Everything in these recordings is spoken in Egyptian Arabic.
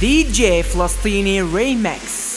دي جي فلسطيني ريمكس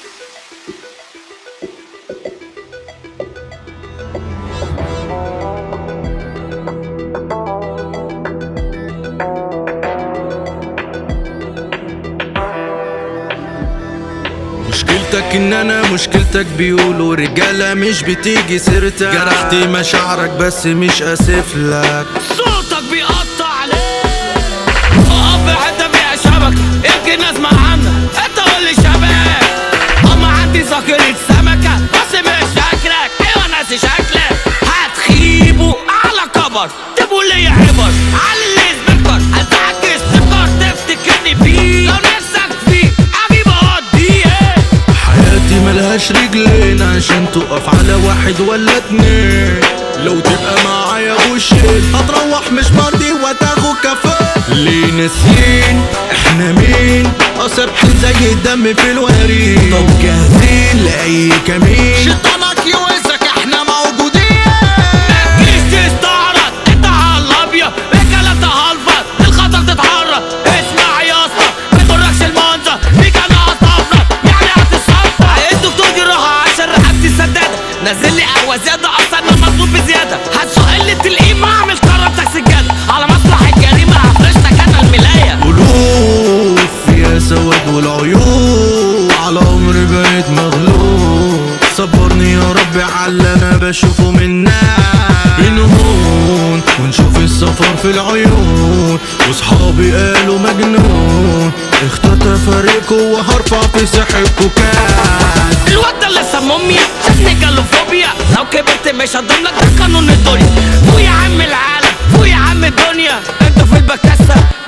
مشكلتك ان انا مشكلتك بيقولوا رجالة مش بتيجي سيرتك جرحتي مشاعرك بس مش اسف لك صوتك بيقطع عليه اقف في حته فيها شبك يمكن اسمع عنك انت واللي شبك اما عندي ذاكرة سمكة بس مش فاكرك ايوه ناسي شكلك هتخيبوا على كبر تبقوا ليا عبر على اللي يثبتكر هتعكس تفكر تفتكرني بيه لو نفسك فيه اجيب اوديه حياتي ملهاش رجلين عشان تقف على واحد ولا اتنين لو تبقى معايا وشين هتروح مش مرضي وتاخد كفاء ليه ناسيين احنا مين اصبح زي الدم في الوريد طب جاهزين لاي كمين شيطانك يوزك احنا موجودين متجيش تستعرض انت على الابيض الكلام ده هلفط الخطر تتحرك اسمع يا اسطى ما يضركش المنظر فيك انا هستفرد يعني هتتصفى الدكتور دي روحها عشان رقبتي سداده نزل لي قهوه زياده اصلا انا مطلوب بزياده هتسوق قله القيمه اعمل كرامتك سجاده على مسرح الجريمه هفرشتك انا الملايه ألوف يا سواد والعيوب على عمري بقيت مغلوب صبرني يا ربي على اللي انا بشوفه منك بنهون ونشوف السفر في العيون وصحابي قالوا مجنون اخترت افارقه وهرفع في ساحبكوا كاس الواد ده اللي سموميا شافني جالوفوبيا لو كبرت مش هضم لك ده قانون الدنيا فوق يا عم العالم فوق يا عم الدنيا انت في البكاسة